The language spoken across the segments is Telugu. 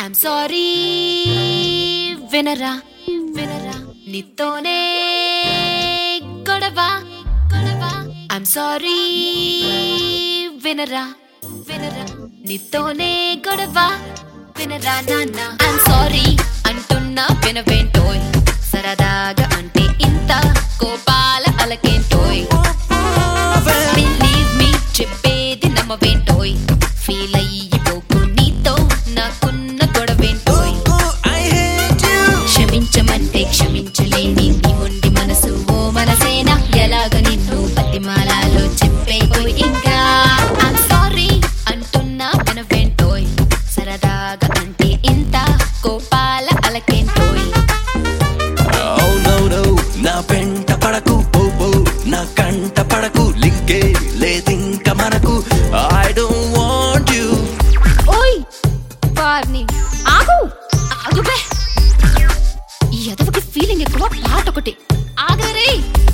ఐమ్ సారీ వినరా వినరా నీతోనే గొడవ గొడవ ఐమ్ సారీ వినరా వినరా నీతోనే గొడవ వినరా నాన్న ఐమ్ సారీ అంటున్నా వినవేంటోయ్ సరదాగా అంటే ఇంత కోపాల అలకేంటోయ్ బిలీవ్ మీ చెప్పేది నమ్మవేంటోయ్ ఫీల్ అయ్యిపోకు నీతో నాకున్న గొడవేంటోయ్ క్షమించమంటే క్షమించలేని నీ మొండి మనసు ఓ మనసేనా ఎలాగ నిన్ను బతిమాలాలో చెప్పేపోయి ఇంకా ఐమ్ సారీ అంటున్నా వినవేంటోయ్ సరదాగా అంటే ఇంత కోపాల అలకేంటోయ్ Oh no no నా వెంట పడకు ఓ ఓ నా కంట పడకు లింకే లేదింక మనకు ఐ డోంట్ వాంట్ యు ఓయ్ వారిని ఆగు ఆగుబే ఈ ఎదవకి ఫీలింగ్ ఎక్కువ పాట ఒకటి ఆగరే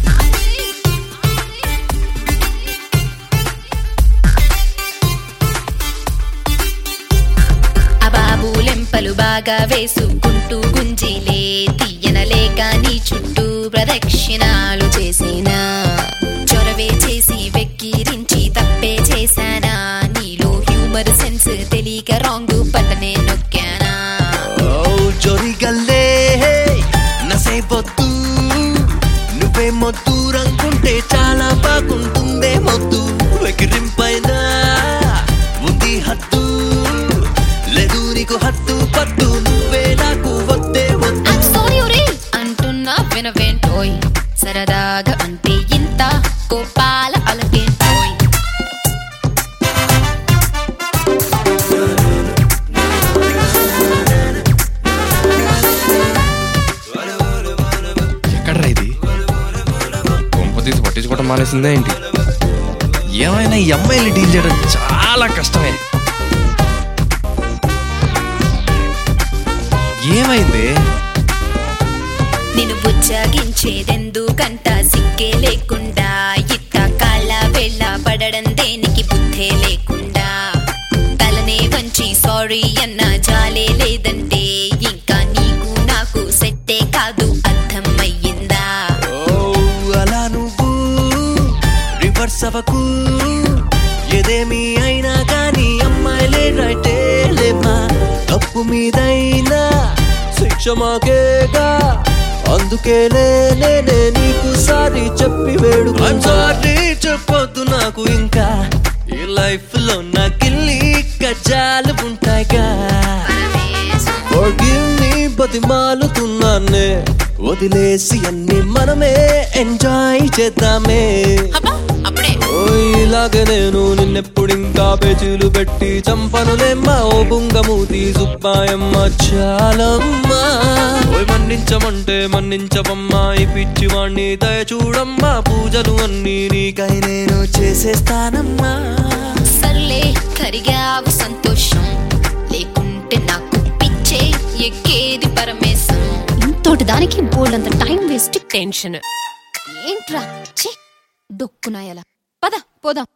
అబాబులెంపలు బాగా వేసుకుంటూ గుంజిలే తీయనలేక నీ చుట్టూ ప్రదక్షిణాలు చేసేనా చొరవే చేసి వెక్కిరించి తప్పే చేశానా నీలో హ్యూమర్ సెన్స్ తెలియక రాంగ్ బటనే నొక్కానా ఓ జొరిగల్లే నసేపొద్దు నువ్వే మొద్దు రంగుంటే చాలా బాగుంటుందే మొద్దు వెకిరింపైన ఉంది హద్దు లేదు నీకు హద్దు పద్దు నువ్వే నాకు వద్దే వద్దు I'm sorry ఒరే అంటున్నా వినవేంటోయ్ సరదాగా అంటే ఇంత కోపాల అలకేంటోయ్ ఎక్కడ్రా ఇది కొంప తీసి పట్టించుకోవడం మానేసిందే ఏంటి ఏమైనా ఈ అమ్మాయిలు డీల్ చేయడం చాలా కష్టమే ఏమైంది నిన్ను బుజ్జగించేదెందుకంట సిగ్గే లేకుండా ఇట్ట కాళ్ళ వెళ్ళ పడడం దేనికి బుద్ధే లేకుండా తలనే వంచి సారీ అన్న జాలే లేదంటే ఇంకా నీకు నాకు సెట్టే కాదు అర్థమయ్యిందా ఓ అలా నువ్వు రివర్స్ అవ్వకు ఏదేమి అయినా కానీ అమ్మాయిలే రైటే లేమా తప్పు మీదైనా శిక్ష మాకేగా అందుకేలే నేనే నీకు సారీ చెప్పి వేడు సారీ చెప్పొద్దు నాకు ఇంకా ఈ లైఫ్ లో నాకిల్లి కజాలు ఉంటాయిగా Forgive me బతిమాలుతున్నానే వదిలేసి అన్ని మనమే ఎంజాయ్ చేద్దామే అప్పుడే ఓ ఇలాగ నేను నిన్నెప్పుడింకా పేచీలు పెట్టి చంపనులేమ్మా ఓ బుంగమూతి సుబ్బాయమ్మ చాలమ్మా ఓయ్ మన్నించమంటే మన్నించవమ్మా ఈ పిచ్చి వాణ్ణి దయ చూడమ్మా పూజలు అన్నీ నీకై నేను చేసేస్తానమ్మా సర్లే కరిగావు సంతోషం లేకుంటే నాకు పిచ్చే ఎక్కేది పరమేశం ఇంతోటి దానికి బోల్డంత టైం వేస్ట్ టెన్షన్ ఏంట్రా ఛీ డొక్కునాయలా పద పోదాం